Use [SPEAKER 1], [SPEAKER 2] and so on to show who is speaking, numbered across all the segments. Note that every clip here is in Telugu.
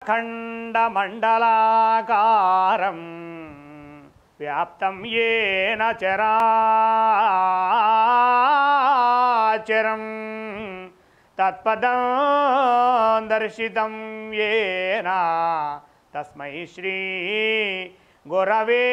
[SPEAKER 1] ఖండమండలాకారం వ్యాప్తం ఏన చరాచరం తత్పదం దర్శితం ఏన తస్మై శ్రీ గురవే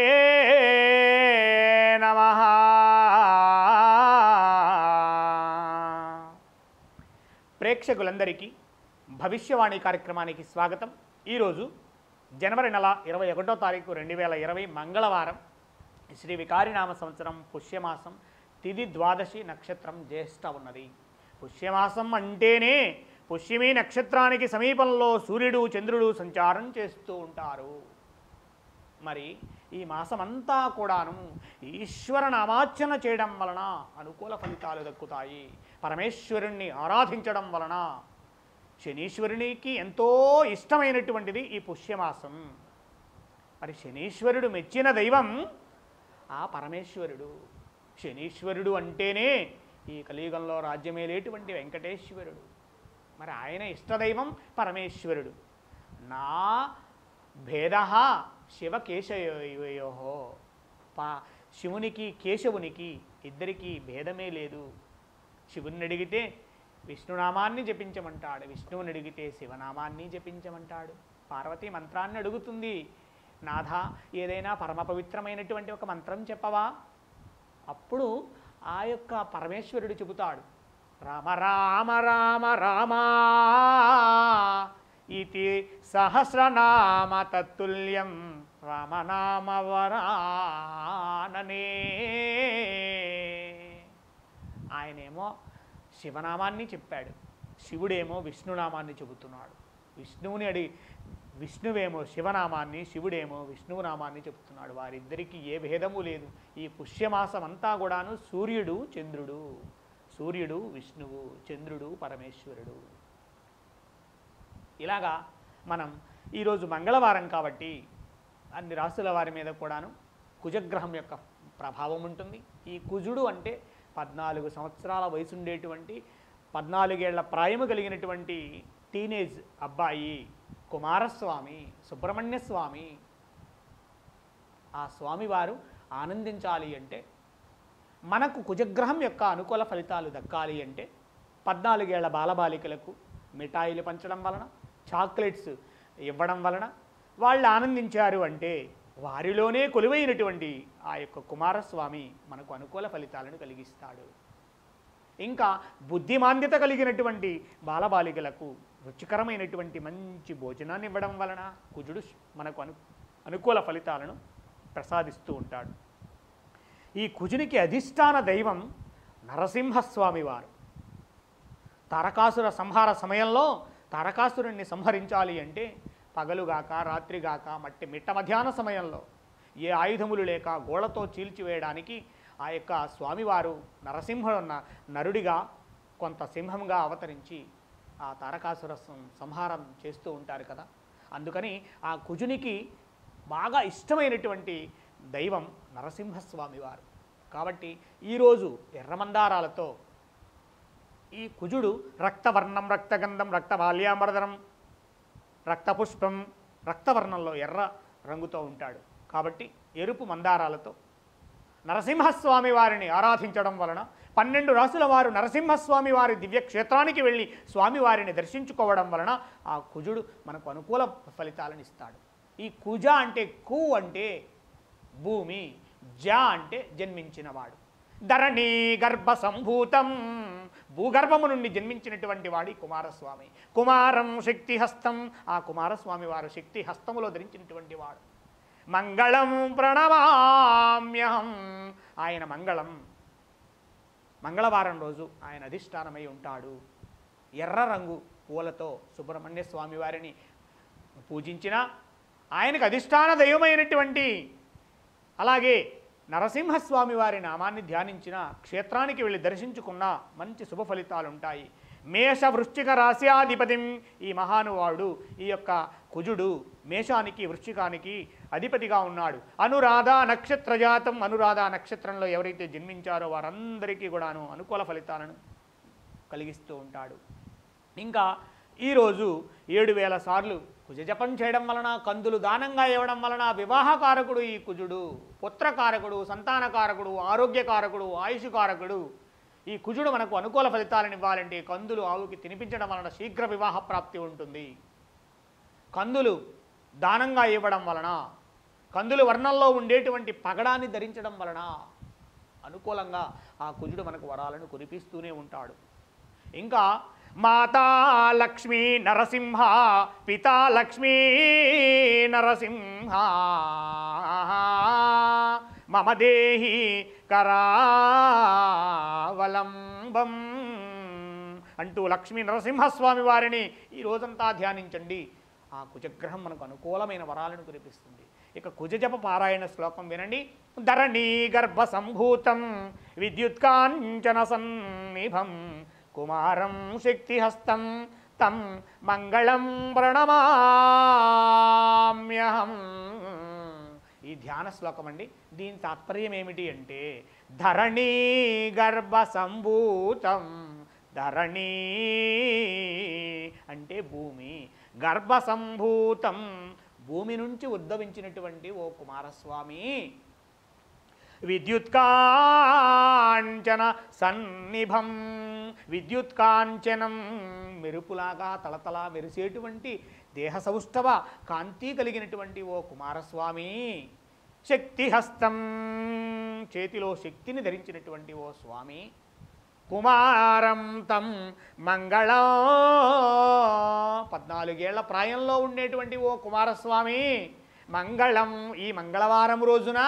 [SPEAKER 1] నమః ప్రేక్షకులందరికీ భవిష్యవాణి కార్యక్రమానికి స్వాగతం ఈరోజు జనవరి నెల ఇరవై ఒకటో తారీఖు రెండు వేల ఇరవై మంగళవారం శ్రీ వికారినామ సంవత్సరం పుష్యమాసం తిది ద్వాదశి నక్షత్రం జ్యేష్ఠ ఉన్నది పుష్యమాసం అంటేనే పుష్యమి నక్షత్రానికి సమీపంలో సూర్యుడు చంద్రుడు సంచారం చేస్తూ ఉంటారు మరి ఈ మాసమంతా కూడాను ఈశ్వర నామార్చన చేయడం వలన అనుకూల ఫలితాలు దక్కుతాయి పరమేశ్వరుణ్ణి ఆరాధించడం వలన శనీశ్వరునికి ఎంతో ఇష్టమైనటువంటిది ఈ పుష్యమాసం మరి శనీశ్వరుడు మెచ్చిన దైవం ఆ పరమేశ్వరుడు శనీశ్వరుడు అంటేనే ఈ కలియుగంలో రాజ్యమేలేటువంటి వెంకటేశ్వరుడు మరి ఆయన ఇష్టదైవం పరమేశ్వరుడు నా భేద శివకేశయో పా శివునికి కేశవునికి ఇద్దరికీ భేదమే లేదు శివుని అడిగితే విష్ణునామాన్ని జపించమంటాడు విష్ణువుని అడిగితే శివనామాన్ని జపించమంటాడు పార్వతి మంత్రాన్ని అడుగుతుంది నాథ ఏదైనా పరమ పవిత్రమైనటువంటి ఒక మంత్రం చెప్పవా అప్పుడు ఆ యొక్క పరమేశ్వరుడు చెబుతాడు రామ రామ రామ రామా ఇది సహస్రనామ తత్తుల్యం రామనామ వరాననే ఆయనేమో శివనామాన్ని చెప్పాడు శివుడేమో విష్ణునామాన్ని చెబుతున్నాడు విష్ణువుని అడిగి విష్ణువేమో శివనామాన్ని శివుడేమో విష్ణువు నామాన్ని చెబుతున్నాడు వారిద్దరికీ ఏ భేదము లేదు ఈ పుష్యమాసం అంతా కూడాను సూర్యుడు చంద్రుడు సూర్యుడు విష్ణువు చంద్రుడు పరమేశ్వరుడు ఇలాగా మనం ఈరోజు మంగళవారం కాబట్టి అన్ని రాసుల వారి మీద కూడాను కుజగ్రహం యొక్క ప్రభావం ఉంటుంది ఈ కుజుడు అంటే పద్నాలుగు సంవత్సరాల వయసు ఉండేటువంటి పద్నాలుగేళ్ల ప్రాయము కలిగినటువంటి టీనేజ్ అబ్బాయి కుమారస్వామి సుబ్రహ్మణ్య స్వామి ఆ స్వామివారు ఆనందించాలి అంటే మనకు కుజగ్రహం యొక్క అనుకూల ఫలితాలు దక్కాలి అంటే పద్నాలుగేళ్ల బాలబాలికలకు మిఠాయిలు పంచడం వలన చాక్లెట్స్ ఇవ్వడం వలన వాళ్ళు ఆనందించారు అంటే వారిలోనే కొలువైనటువంటి ఆ యొక్క కుమారస్వామి మనకు అనుకూల ఫలితాలను కలిగిస్తాడు ఇంకా బుద్ధిమాంద్యత కలిగినటువంటి బాలబాలికలకు రుచికరమైనటువంటి మంచి భోజనాన్ని ఇవ్వడం వలన కుజుడు మనకు అను అనుకూల ఫలితాలను ప్రసాదిస్తూ ఉంటాడు ఈ కుజునికి అధిష్టాన దైవం నరసింహస్వామి వారు తారకాసుర సంహార సమయంలో తారకాసురుణ్ణి సంహరించాలి అంటే పగలుగాక రాత్రిగాక మట్టి మిట్ట మధ్యాహ్న సమయంలో ఏ ఆయుధములు లేక గోళ్లతో చీల్చివేయడానికి ఆ యొక్క స్వామివారు నరసింహుడు న- నరుడిగా కొంత సింహంగా అవతరించి ఆ తారకాసుర సం- సంహారం చేస్తూ ఉంటారు కదా అందుకని ఆ కుజునికి బాగా ఇష్టమైనటువంటి దైవం నరసింహస్వామి వారు కాబట్టి ఈరోజు ఎర్రమందారాలతో ఈ కుజుడు రక్తవర్ణం రక్తగంధం రక్తబాల్యామర్దనం రక్తపుష్పం రక్తవర్ణంలో ఎర్ర రంగుతో ఉంటాడు కాబట్టి ఎరుపు మందారాలతో నరసింహస్వామి వారిని ఆరాధించడం వలన పన్నెండు రాసుల వారు నరసింహస్వామి వారి దివ్య క్షేత్రానికి వెళ్ళి స్వామివారిని దర్శించుకోవడం వలన ఆ కుజుడు మనకు అనుకూల ఫలితాలను ఇస్తాడు ఈ కుజ అంటే కు అంటే భూమి జ అంటే జన్మించినవాడు ధరణి గర్భ సంభూతం భూగర్భము నుండి జన్మించినటువంటి వాడి కుమారస్వామి కుమారం శక్తి హస్తం ఆ కుమారస్వామి వారు శక్తి హస్తములో ధరించినటువంటి వాడు మంగళం ప్రణమామ్యహం ఆయన మంగళం మంగళవారం రోజు ఆయన అధిష్టానమై ఉంటాడు ఎర్ర రంగు పూలతో సుబ్రహ్మణ్య స్వామి వారిని పూజించిన ఆయనకు అధిష్టాన దైవమైనటువంటి అలాగే నరసింహస్వామి వారి నామాన్ని ధ్యానించిన క్షేత్రానికి వెళ్ళి దర్శించుకున్న మంచి శుభ ఫలితాలు ఉంటాయి మేష వృశ్చిక రాశ్యాధిపతిం ఈ మహానుభావుడు ఈ యొక్క కుజుడు మేషానికి వృశ్చికానికి అధిపతిగా ఉన్నాడు అనురాధ నక్షత్రజాతం అనురాధ నక్షత్రంలో ఎవరైతే జన్మించారో వారందరికీ కూడాను అనుకూల ఫలితాలను కలిగిస్తూ ఉంటాడు ఇంకా ఈరోజు ఏడు వేల సార్లు కుజ జపం చేయడం వలన కందులు దానంగా ఇవ్వడం వలన వివాహకారకుడు ఈ కుజుడు పుత్రకారకుడు సంతానకారకుడు ఆరోగ్యకారకుడు ఆయుషకారకుడు ఈ కుజుడు మనకు అనుకూల ఫలితాలను ఇవ్వాలంటే కందులు ఆవుకి తినిపించడం వలన శీఘ్ర వివాహ ప్రాప్తి ఉంటుంది కందులు దానంగా ఇవ్వడం వలన కందులు వర్ణంలో ఉండేటువంటి పగడాన్ని ధరించడం వలన అనుకూలంగా ఆ కుజుడు మనకు వరాలను కురిపిస్తూనే ఉంటాడు ఇంకా మాతా లక్ష్మీ నరసింహ పితా లక్ష్మీ నరసింహ మమ దేహి కరావలంబం అంటూ లక్ష్మీ నరసింహస్వామి వారిని ఈ రోజంతా ధ్యానించండి ఆ కుజగ్రహం మనకు అనుకూలమైన వరాలను కురిపిస్తుంది ఇక కుజజప పారాయణ శ్లోకం వినండి ధరణీ గర్భ సంభూతం విద్యుత్కాంచన సన్నిభం కుమారం శక్తిహస్తం తం మంగళం ప్రణమామ్యహం ఈ ధ్యాన శ్లోకం అండి దీని తాత్పర్యం ఏమిటి అంటే ధరణీ గర్భ సంభూతం ధరణీ అంటే భూమి గర్భ సంభూతం భూమి నుంచి ఉద్భవించినటువంటి ఓ కుమారస్వామి విద్యుత్కాంచన సన్నిభం విద్యుత్కాంచనం మెరుపులాగా తలతల మెరిసేటువంటి దేహ సౌష్ఠవ కాంతి కలిగినటువంటి ఓ కుమారస్వామి శక్తిహస్తం చేతిలో శక్తిని ధరించినటువంటి ఓ స్వామి కుమారం తం మంగళం పద్నాలుగేళ్ల ప్రాయంలో ఉండేటువంటి ఓ కుమారస్వామి మంగళం ఈ మంగళవారం రోజున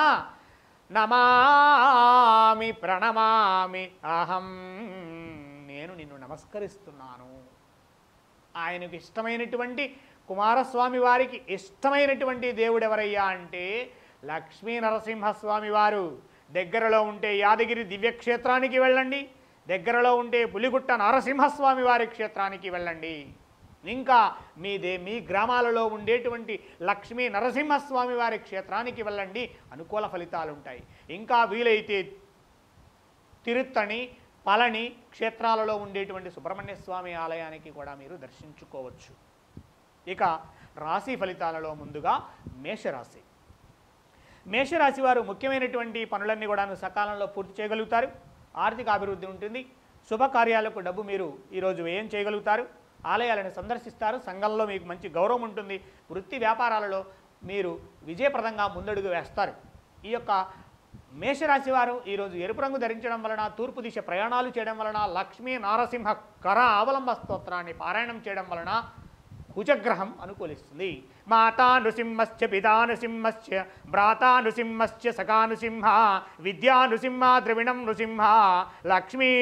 [SPEAKER 1] నమామి ప్రణమామి అహం నేను నిన్ను నమస్కరిస్తున్నాను ఆయనకు ఇష్టమైనటువంటి కుమారస్వామి వారికి ఇష్టమైనటువంటి దేవుడు ఎవరయ్యా అంటే లక్ష్మీ నరసింహస్వామి వారు దగ్గరలో ఉంటే యాదగిరి దివ్యక్షేత్రానికి వెళ్ళండి దగ్గరలో ఉంటే పులిగుట్ట నరసింహస్వామి వారి క్షేత్రానికి వెళ్ళండి ఇంకా మీ దే మీ గ్రామాలలో ఉండేటువంటి లక్ష్మీ నరసింహస్వామి వారి క్షేత్రానికి వెళ్ళండి అనుకూల ఫలితాలు ఉంటాయి ఇంకా వీలైతే తిరుత్తణి పళని క్షేత్రాలలో ఉండేటువంటి సుబ్రహ్మణ్య స్వామి ఆలయానికి కూడా మీరు దర్శించుకోవచ్చు ఇక రాశి ఫలితాలలో ముందుగా మేషరాశి మేషరాశి వారు ముఖ్యమైనటువంటి పనులన్నీ కూడా సకాలంలో పూర్తి చేయగలుగుతారు ఆర్థిక అభివృద్ధి ఉంటుంది శుభకార్యాలకు డబ్బు మీరు ఈరోజు వ్యయం చేయగలుగుతారు ఆలయాలను సందర్శిస్తారు సంఘంలో మీకు మంచి గౌరవం ఉంటుంది వృత్తి వ్యాపారాలలో మీరు విజయప్రదంగా ముందడుగు వేస్తారు ఈ యొక్క మేషరాశి వారు ఈరోజు ఎరుపు రంగు ధరించడం వలన తూర్పు దిశ ప్రయాణాలు చేయడం వలన లక్ష్మీ నారసింహ కర అవలంబ స్తోత్రాన్ని పారాయణం చేయడం వలన కుజగ్రహం అనుకూలిస్తుంది మాతా నృసింహశ్చ పితా నృసింహశ్చ భ్రాతా నృసింహశ్చ సఖా నృసింహ విద్యా నృసింహ ద్రవిణం నృసింహ లక్ష్మీ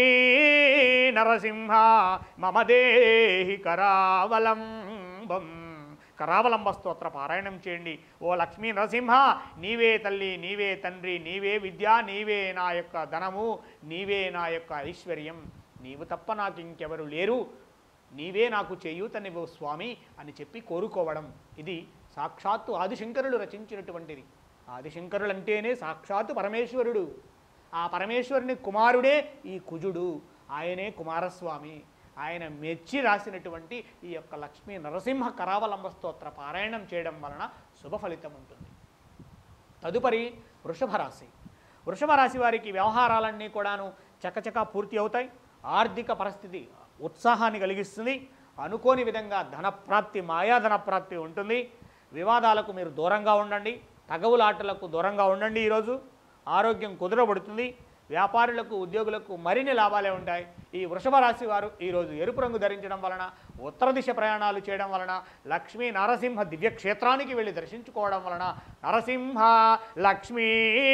[SPEAKER 1] నరసింహ మమ దేహి కరావలంబం కరావలంబ స్తోత్ర పారాయణం చేయండి ఓ లక్ష్మీ నరసింహ నీవే తల్లి నీవే తండ్రి నీవే విద్య నీవే నా యొక్క ధనము నీవే నా యొక్క ఐశ్వర్యం నీవు తప్ప నాకు ఇంకెవరు లేరు నీవే నాకు చేయూతనివ్వు స్వామి అని చెప్పి కోరుకోవడం ఇది సాక్షాత్తు ఆదిశంకరులు రచించినటువంటిది ఆదిశంకరులు అంటేనే సాక్షాత్తు పరమేశ్వరుడు ఆ పరమేశ్వరుని కుమారుడే ఈ కుజుడు ఆయనే కుమారస్వామి ఆయన మెచ్చి రాసినటువంటి ఈ యొక్క లక్ష్మీ నరసింహ కరావలంబ స్తోత్ర పారాయణం చేయడం వలన శుభ ఫలితం ఉంటుంది తదుపరి వృషభ రాశి వృషభ రాశి వారికి వ్యవహారాలన్నీ కూడాను చకచకా పూర్తి అవుతాయి ఆర్థిక పరిస్థితి ఉత్సాహాన్ని కలిగిస్తుంది అనుకోని విధంగా ధనప్రాప్తి మాయాధన ప్రాప్తి ఉంటుంది వివాదాలకు మీరు దూరంగా ఉండండి తగవులాటలకు దూరంగా ఉండండి ఈరోజు ఆరోగ్యం కుదురబడుతుంది వ్యాపారులకు ఉద్యోగులకు మరిన్ని లాభాలే ఉంటాయి ఈ వృషభ రాశి వారు ఈరోజు ఎరుపు రంగు ధరించడం వలన ఉత్తర దిశ ప్రయాణాలు చేయడం వలన లక్ష్మీ నరసింహ దివ్యక్షేత్రానికి వెళ్ళి దర్శించుకోవడం వలన నరసింహ లక్ష్మీ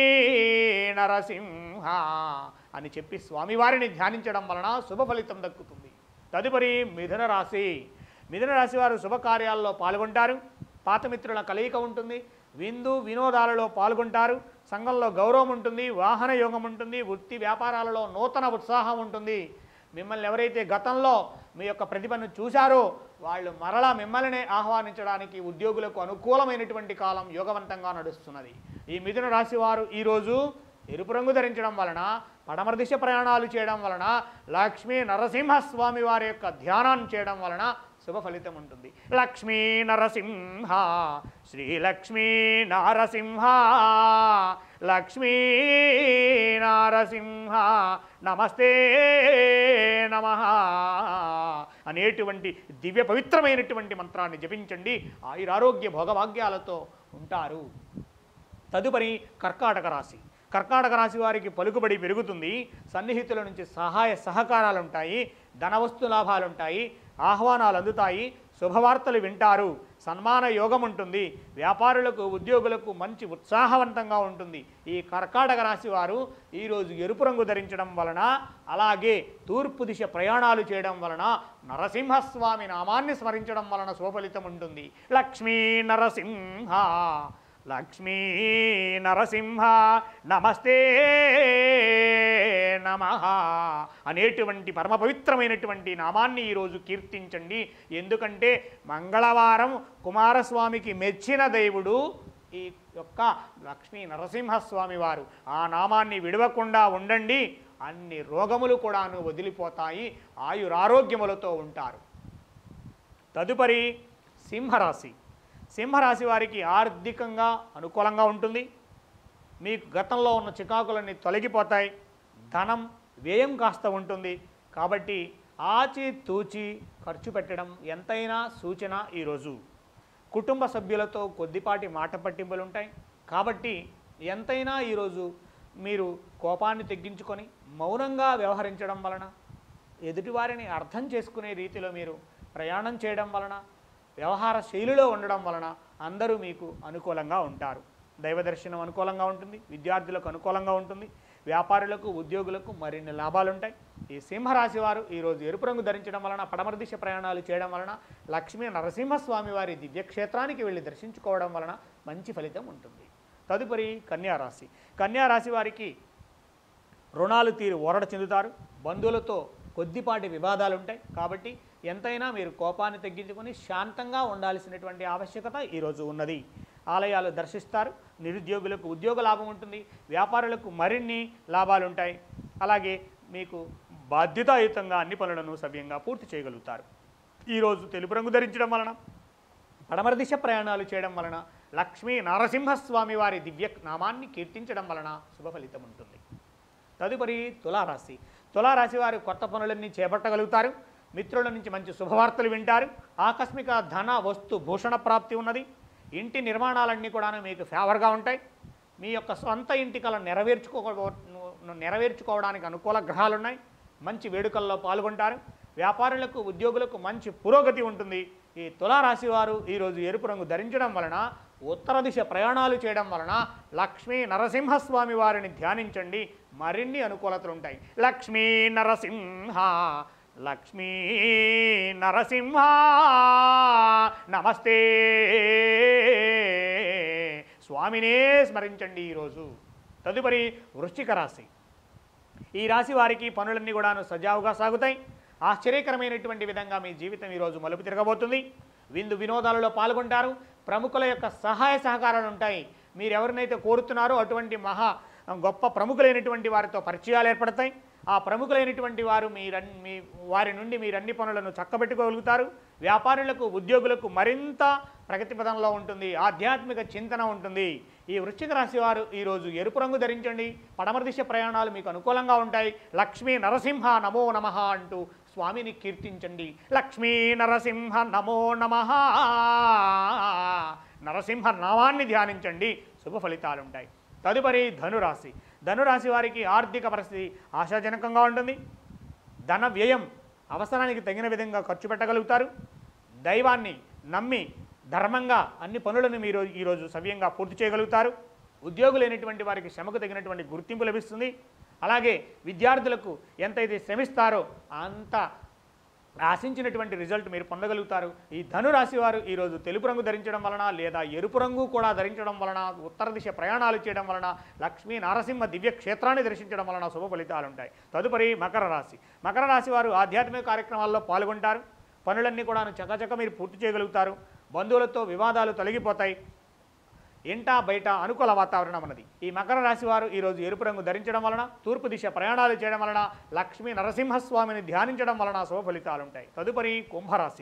[SPEAKER 1] నరసింహ అని చెప్పి స్వామివారిని ధ్యానించడం వలన శుభ ఫలితం దక్కుతుంది తదుపరి మిథున రాశి మిథున రాశి వారు శుభకార్యాల్లో పాల్గొంటారు పాత మిత్రుల కలయిక ఉంటుంది విందు వినోదాలలో పాల్గొంటారు సంఘంలో గౌరవం ఉంటుంది వాహన యోగం ఉంటుంది వృత్తి వ్యాపారాలలో నూతన ఉత్సాహం ఉంటుంది మిమ్మల్ని ఎవరైతే గతంలో మీ యొక్క ప్రతిభను చూశారో వాళ్ళు మరలా మిమ్మల్ని ఆహ్వానించడానికి ఉద్యోగులకు అనుకూలమైనటువంటి కాలం యోగవంతంగా నడుస్తున్నది ఈ మిథున రాశి వారు ఈరోజు ఎరుపు రంగు ధరించడం వలన పడమర దిశ ప్రయాణాలు చేయడం వలన లక్ష్మీ నరసింహస్వామి వారి యొక్క ధ్యానాన్ని చేయడం వలన శుభ ఫలితం ఉంటుంది లక్ష్మీ నరసింహ శ్రీ లక్ష్మీ నారసింహ లక్ష్మీ నారసింహ నమస్తే నమ అనేటువంటి దివ్య పవిత్రమైనటువంటి మంత్రాన్ని జపించండి ఆయురారోగ్య భోగభాగ్యాలతో ఉంటారు తదుపరి కర్కాటక రాశి కర్కాటక రాశి వారికి పలుకుబడి పెరుగుతుంది సన్నిహితుల నుంచి సహాయ సహకారాలు ఉంటాయి ధనవస్తు లాభాలు ఉంటాయి ఆహ్వానాలు అందుతాయి శుభవార్తలు వింటారు సన్మాన యోగం ఉంటుంది వ్యాపారులకు ఉద్యోగులకు మంచి ఉత్సాహవంతంగా ఉంటుంది ఈ కర్కాటక రాశి వారు ఈరోజు ఎరుపు రంగు ధరించడం వలన అలాగే తూర్పు దిశ ప్రయాణాలు చేయడం వలన నరసింహస్వామి నామాన్ని స్మరించడం వలన శుభఫలితం ఉంటుంది లక్ష్మీ నరసింహ లక్ష్మీ నరసింహ నమస్తే నమ అనేటువంటి పరమ పవిత్రమైనటువంటి నామాన్ని ఈరోజు కీర్తించండి ఎందుకంటే మంగళవారం కుమారస్వామికి మెచ్చిన దేవుడు ఈ యొక్క లక్ష్మీ నరసింహస్వామి వారు ఆ నామాన్ని విడవకుండా ఉండండి అన్ని రోగములు కూడాను వదిలిపోతాయి ఆయురారోగ్యములతో ఉంటారు తదుపరి సింహరాశి సింహరాశి వారికి ఆర్థికంగా అనుకూలంగా ఉంటుంది మీకు గతంలో ఉన్న చికాకులన్నీ తొలగిపోతాయి ధనం వ్యయం కాస్త ఉంటుంది కాబట్టి ఆచి తూచి ఖర్చు పెట్టడం ఎంతైనా సూచన ఈరోజు కుటుంబ సభ్యులతో కొద్దిపాటి మాట పట్టింపులు ఉంటాయి కాబట్టి ఎంతైనా ఈరోజు మీరు కోపాన్ని తగ్గించుకొని మౌనంగా వ్యవహరించడం వలన ఎదుటివారిని అర్థం చేసుకునే రీతిలో మీరు ప్రయాణం చేయడం వలన వ్యవహార శైలిలో ఉండడం వలన అందరూ మీకు అనుకూలంగా ఉంటారు దైవ దర్శనం అనుకూలంగా ఉంటుంది విద్యార్థులకు అనుకూలంగా ఉంటుంది వ్యాపారులకు ఉద్యోగులకు మరిన్ని లాభాలు ఉంటాయి ఈ సింహరాశి వారు ఈరోజు ఎరుపు రంగు ధరించడం వలన పడమర దిశ ప్రయాణాలు చేయడం వలన లక్ష్మీ నరసింహస్వామి వారి దివ్యక్షేత్రానికి వెళ్ళి దర్శించుకోవడం వలన మంచి ఫలితం ఉంటుంది తదుపరి కన్యారాశి కన్యారాశి వారికి రుణాలు తీరు ఓరడ చెందుతారు బంధువులతో కొద్దిపాటి వివాదాలు ఉంటాయి కాబట్టి ఎంతైనా మీరు కోపాన్ని తగ్గించుకొని శాంతంగా ఉండాల్సినటువంటి ఆవశ్యకత ఈరోజు ఉన్నది ఆలయాలు దర్శిస్తారు నిరుద్యోగులకు ఉద్యోగ లాభం ఉంటుంది వ్యాపారులకు మరిన్ని లాభాలు ఉంటాయి అలాగే మీకు బాధ్యతాయుతంగా అన్ని పనులను సవ్యంగా పూర్తి చేయగలుగుతారు ఈరోజు తెలుపు రంగు ధరించడం వలన పడమర దిశ ప్రయాణాలు చేయడం వలన లక్ష్మీ నరసింహస్వామి వారి దివ్య నామాన్ని కీర్తించడం వలన శుభ ఫలితం ఉంటుంది తదుపరి తులారాశి తులారాశి వారు కొత్త పనులన్నీ చేపట్టగలుగుతారు మిత్రుల నుంచి మంచి శుభవార్తలు వింటారు ఆకస్మిక ధన వస్తు భూషణ ప్రాప్తి ఉన్నది ఇంటి నిర్మాణాలన్నీ కూడా మీకు ఫేవర్గా ఉంటాయి మీ యొక్క సొంత ఇంటి కళ నెరవేర్చుకో నెరవేర్చుకోవడానికి అనుకూల గ్రహాలు ఉన్నాయి మంచి వేడుకల్లో పాల్గొంటారు వ్యాపారులకు ఉద్యోగులకు మంచి పురోగతి ఉంటుంది ఈ తులారాశి వారు ఈరోజు ఎరుపు రంగు ధరించడం వలన ఉత్తర దిశ ప్రయాణాలు చేయడం వలన లక్ష్మీ నరసింహస్వామి వారిని ధ్యానించండి మరిన్ని అనుకూలతలు ఉంటాయి లక్ష్మీ నరసింహ లక్ష్మీ నరసింహ నమస్తే స్వామినే స్మరించండి ఈరోజు తదుపరి వృశ్చిక రాశి ఈ రాశి వారికి పనులన్నీ కూడాను సజావుగా సాగుతాయి ఆశ్చర్యకరమైనటువంటి విధంగా మీ జీవితం ఈరోజు మలుపు తిరగబోతుంది విందు వినోదాలలో పాల్గొంటారు ప్రముఖుల యొక్క సహాయ సహకారాలు ఉంటాయి మీరు ఎవరినైతే కోరుతున్నారో అటువంటి మహా గొప్ప ప్రముఖులైనటువంటి వారితో పరిచయాలు ఏర్పడతాయి ఆ ప్రముఖులైనటువంటి వారు మీ రన్ మీ వారి నుండి మీరు అన్ని పనులను చక్కబెట్టుకోగలుగుతారు వ్యాపారులకు ఉద్యోగులకు మరింత ప్రగతి పదంలో ఉంటుంది ఆధ్యాత్మిక చింతన ఉంటుంది ఈ వృశ్చిక రాశి వారు ఈరోజు ఎరుపు రంగు ధరించండి పడమర దిశ ప్రయాణాలు మీకు అనుకూలంగా ఉంటాయి లక్ష్మీ నరసింహ నమో నమ అంటూ స్వామిని కీర్తించండి లక్ష్మీ నరసింహ నమో నమ నరసింహ నామాన్ని ధ్యానించండి శుభ ఫలితాలు ఉంటాయి తదుపరి ధనురాశి ధనురాశి వారికి ఆర్థిక పరిస్థితి ఆశాజనకంగా ఉంటుంది ధన వ్యయం అవసరానికి తగిన విధంగా ఖర్చు పెట్టగలుగుతారు దైవాన్ని నమ్మి ధర్మంగా అన్ని పనులను మీరు ఈరోజు సవ్యంగా పూర్తి చేయగలుగుతారు ఉద్యోగులైనటువంటి వారికి శ్రమకు తగినటువంటి గుర్తింపు లభిస్తుంది అలాగే విద్యార్థులకు ఎంతైతే శ్రమిస్తారో అంత ఆశించినటువంటి రిజల్ట్ మీరు పొందగలుగుతారు ఈ ధనురాశి వారు ఈరోజు తెలుపు రంగు ధరించడం వలన లేదా ఎరుపు రంగు కూడా ధరించడం వలన ఉత్తర దిశ ప్రయాణాలు చేయడం వలన లక్ష్మీ నారసింహ దివ్య క్షేత్రాన్ని దర్శించడం వలన శుభ ఫలితాలు ఉంటాయి తదుపరి మకర రాశి మకర రాశి వారు ఆధ్యాత్మిక కార్యక్రమాల్లో పాల్గొంటారు పనులన్నీ కూడా చకచక మీరు పూర్తి చేయగలుగుతారు బంధువులతో వివాదాలు తొలగిపోతాయి ఇంటా బయట అనుకూల వాతావరణం ఉన్నది ఈ మకర రాశి వారు ఈరోజు ఎరుపు రంగు ధరించడం వలన తూర్పు దిశ ప్రయాణాలు చేయడం వలన లక్ష్మీ నరసింహస్వామిని ధ్యానించడం వలన శుభ ఫలితాలు ఉంటాయి తదుపరి కుంభరాశి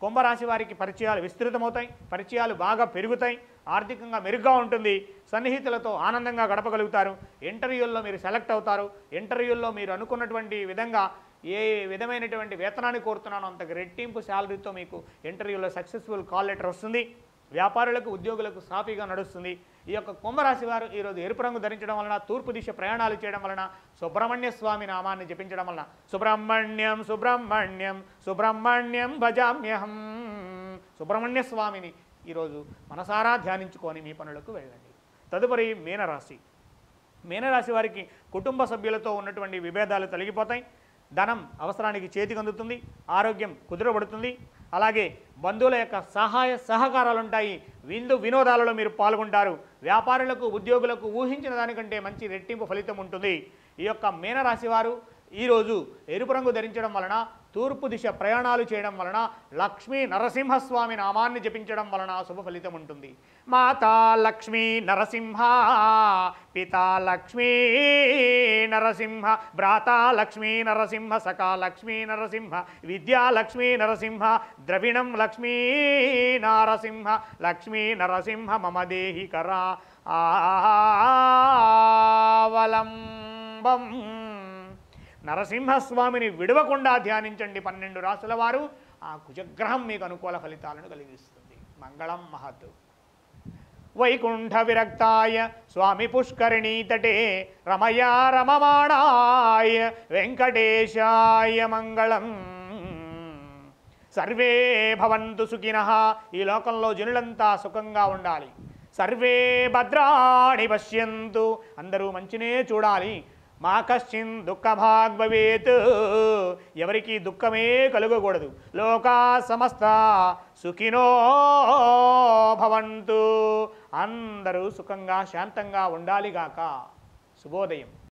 [SPEAKER 1] కుంభరాశి వారికి పరిచయాలు విస్తృతమవుతాయి పరిచయాలు బాగా పెరుగుతాయి ఆర్థికంగా మెరుగ్గా ఉంటుంది సన్నిహితులతో ఆనందంగా గడపగలుగుతారు ఇంటర్వ్యూల్లో మీరు సెలెక్ట్ అవుతారు ఇంటర్వ్యూల్లో మీరు అనుకున్నటువంటి విధంగా ఏ విధమైనటువంటి వేతనాన్ని కోరుతున్నానో అంత రెట్టింపు శాలరీతో మీకు ఇంటర్వ్యూలో సక్సెస్ఫుల్ కాల్ లెటర్ వస్తుంది వ్యాపారులకు ఉద్యోగులకు సాఫీగా నడుస్తుంది ఈ యొక్క కుంభరాశి వారు ఈరోజు ఎరుపు రంగు ధరించడం వలన తూర్పు దిశ ప్రయాణాలు చేయడం వలన సుబ్రహ్మణ్య స్వామి నామాన్ని జపించడం వలన సుబ్రహ్మణ్యం సుబ్రహ్మణ్యం సుబ్రహ్మణ్యం భజామ్యహం సుబ్రహ్మణ్య స్వామిని ఈరోజు మనసారా ధ్యానించుకొని మీ పనులకు వెళ్ళండి తదుపరి మీనరాశి మీనరాశి వారికి కుటుంబ సభ్యులతో ఉన్నటువంటి విభేదాలు తొలగిపోతాయి ధనం అవసరానికి చేతికి అందుతుంది ఆరోగ్యం కుదురబడుతుంది అలాగే బంధువుల యొక్క సహాయ సహకారాలు ఉంటాయి విందు వినోదాలలో మీరు పాల్గొంటారు వ్యాపారులకు ఉద్యోగులకు ఊహించిన దానికంటే మంచి రెట్టింపు ఫలితం ఉంటుంది ఈ యొక్క మీనరాశి వారు ఈరోజు ఎరుపు రంగు ధరించడం వలన తూర్పు దిశ ప్రయాణాలు చేయడం వలన లక్ష్మీ నరసింహస్వామి నామాన్ని జపించడం వలన శుభ ఫలితం ఉంటుంది మాతా లక్ష్మీ నరసింహ పితా లక్ష్మీ నరసింహ భ్రాతా లక్ష్మీ నరసింహ సఖా లక్ష్మీ నరసింహ విద్యా లక్ష్మీ నరసింహ ద్రవిణం లక్ష్మీ నారసింహ లక్ష్మీ నరసింహ మమ దేహి కరా ఆవలంబం నరసింహస్వామిని విడవకుండా ధ్యానించండి పన్నెండు రాసుల వారు ఆ కుజగ్రహం మీకు అనుకూల ఫలితాలను కలిగిస్తుంది మంగళం మహత్ వైకుంఠ విరక్తాయ స్వామి పుష్కరిణీ తటే రమయా రమమాణాయ వెంకటేశాయ మంగళం సర్వే భవంతు సుఖినః ఈ లోకంలో జనులంతా సుఖంగా ఉండాలి సర్వే భద్రాణి పశ్యంతు అందరూ మంచినే చూడాలి మా కశ్చిన్ దుఃఖభాగ్ భవేత్ ఎవరికి దుఃఖమే కలుగకూడదు లోకా సమస్త సుఖినో భవంతు అందరూ సుఖంగా శాంతంగా ఉండాలిగాక శుభోదయం